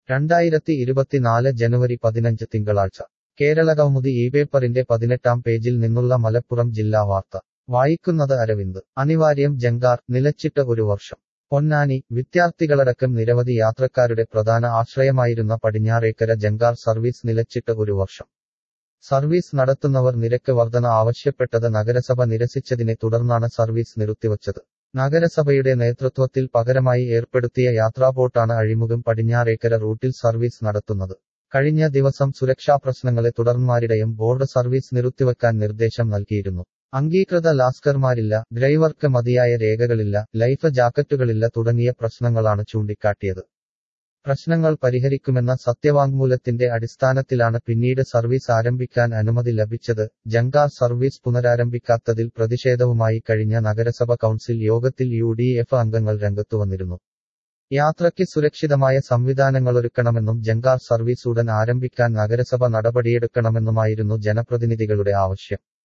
രണ്ടായിരത്തി ഇരുപത്തിനാല് ജനുവരി പതിനഞ്ച് തിങ്കളാഴ്ച കേരളകൗമുദി ഈ പേപ്പറിന്റെ പതിനെട്ടാം പേജിൽ നിന്നുള്ള മലപ്പുറം ജില്ലാ വാർത്ത വായിക്കുന്നത് അരവിന്ദ് അനിവാര്യം ജങ്കാർ നിലച്ചിട്ട് ഒരു വർഷം പൊന്നാനി വിദ്യാർത്ഥികളടക്കം നിരവധി യാത്രക്കാരുടെ പ്രധാന ആശ്രയമായിരുന്ന പടിഞ്ഞാറേക്കര ജങ്കാർ സർവീസ് നിലച്ചിട്ട് ഒരു വർഷം സർവീസ് നടത്തുന്നവർ നിരക്ക് വർധന ആവശ്യപ്പെട്ടത് നഗരസഭ നിരസിച്ചതിനെ തുടർന്നാണ് സർവീസ് നിർത്തിവച്ചത് നഗരസഭയുടെ നേതൃത്വത്തിൽ പകരമായി ഏർപ്പെടുത്തിയ യാത്രാബോട്ടാണ് അഴിമുഖം പടിഞ്ഞാറേക്കര റൂട്ടിൽ സർവീസ് നടത്തുന്നത് കഴിഞ്ഞ ദിവസം സുരക്ഷാ പ്രശ്നങ്ങളെ തുടർന്മാരിടയും ബോർഡ് സർവീസ് നിർത്തിവെക്കാൻ നിർദ്ദേശം നൽകിയിരുന്നു അംഗീകൃത ലാസ്കർമാരില്ല ഡ്രൈവർക്ക് മതിയായ രേഖകളില്ല ലൈഫ് ജാക്കറ്റുകളില്ല തുടങ്ങിയ പ്രശ്നങ്ങളാണ് ചൂണ്ടിക്കാട്ടിയത് പ്രശ്നങ്ങൾ പരിഹരിക്കുമെന്ന സത്യവാങ്മൂലത്തിന്റെ അടിസ്ഥാനത്തിലാണ് പിന്നീട് സർവീസ് ആരംഭിക്കാൻ അനുമതി ലഭിച്ചത് ജങ്കാർ സർവീസ് പുനരാരംഭിക്കാത്തതിൽ പ്രതിഷേധവുമായി കഴിഞ്ഞ നഗരസഭ കൗൺസിൽ യോഗത്തിൽ യു ഡി എഫ് അംഗങ്ങൾ രംഗത്തുവന്നിരുന്നു യാത്രയ്ക്ക് സുരക്ഷിതമായ സംവിധാനങ്ങളൊരുക്കണമെന്നും ജങ്കാർ സർവീസ് ഉടൻ ആരംഭിക്കാൻ നഗരസഭ നടപടിയെടുക്കണമെന്നുമായിരുന്നു ജനപ്രതിനിധികളുടെ ആവശ്യം